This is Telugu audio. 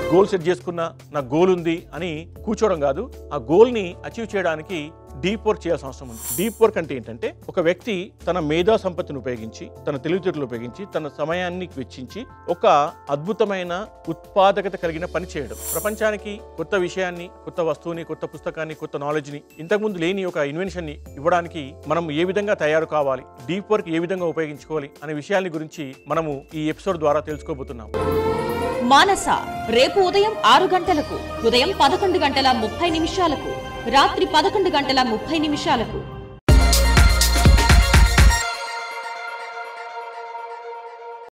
గోల్ సెట్ చేసుకున్నా నా గోల్ ఉంది అని కూర్చోవడం కాదు ఆ గోల్ని అచీవ్ చేయడానికి డీప్ వర్క్ చేయాల్సిన అవసరం ఉంది డీప్ వర్క్ అంటే ఏంటంటే ఒక వ్యక్తి తన మేధా సంపత్తిని ఉపయోగించి తన తెలివితేటలు ఉపయోగించి తన సమయాన్ని వెచ్చించి ఒక అద్భుతమైన ఉత్పాదకత కలిగిన పని చేయడం ప్రపంచానికి కొత్త విషయాన్ని కొత్త వస్తువుని కొత్త పుస్తకాన్ని కొత్త నాలెడ్జ్ని ఇంతకుముందు లేని ఒక ఇన్వెన్షన్ని ఇవ్వడానికి మనం ఏ విధంగా తయారు కావాలి డీప్ వర్క్ ఏ విధంగా ఉపయోగించుకోవాలి అనే విషయాన్ని గురించి మనము ఈ ఎపిసోడ్ ద్వారా తెలుసుకోబోతున్నాం మానస రేపు ఉదయం ఆరు గంటలకు ఉదయం పదకొండు గంటల ముప్పై నిమిషాలకు రాత్రి పదకొండు గంటల ముప్పై నిమిషాలకు